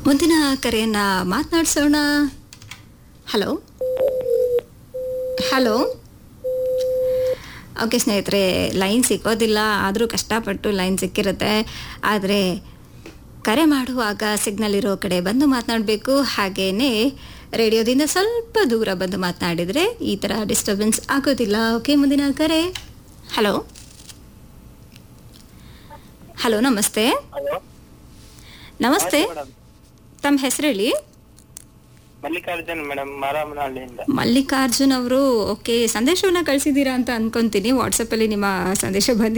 ಮುಂದಿನ ಕರೆಯನ್ನ ಮಾತನಾಡಿಸೋಣ ಹಲೋ ಹಲೋ ಓಕೆ ಸ್ನೇಹಿತರೆ ಲೈನ್ ಸಿಗೋದಿಲ್ಲ ಆದರೂ ಕಷ್ಟಪಟ್ಟು ಲೈನ್ ಸಿಕ್ಕಿರುತ್ತೆ ಆದರೆ ಕರೆ ಮಾಡುವಾಗ ಸಿಗ್ನಲ್ ಇರೋ ಕಡೆ ಬಂದು ಮಾತನಾಡಬೇಕು ಹಾಗೇನೆ ರೇಡಿಯೋದಿಂದ ಸ್ವಲ್ಪ ದೂರ ಬಂದು ಮಾತನಾಡಿದರೆ ಈ ಥರ ಡಿಸ್ಟರ್ಬೆನ್ಸ್ ಆಗೋದಿಲ್ಲ ಓಕೆ ಮುಂದಿನ ಕರೆ ಹಲೋ ಹಲೋ ನಮಸ್ತೆ ಹಲೋ ನಮಸ್ತೆ ಮೇಡಮ್ ತಮ್ಮ ಹೆಸರು ಹೇಳಿ ಮಲ್ಲಿಕಾರ್ಜುನ್ ಮೇಡಮ್ ಮಾರಾಮನಹಳ್ಳಿಯಿಂದ ಮಲ್ಲಿಕಾರ್ಜುನ್ ಅವರು ಓಕೆ ಸಂದೇಶವನ್ನ ಕಳಿಸಿದ್ದೀರಾ ಅಂತ ಅನ್ಕೊಂತೀನಿ ವಾಟ್ಸಪ್ಪಲ್ಲಿ ನಿಮ್ಮ ಸಂದೇಶ ಬಂದಿದೆ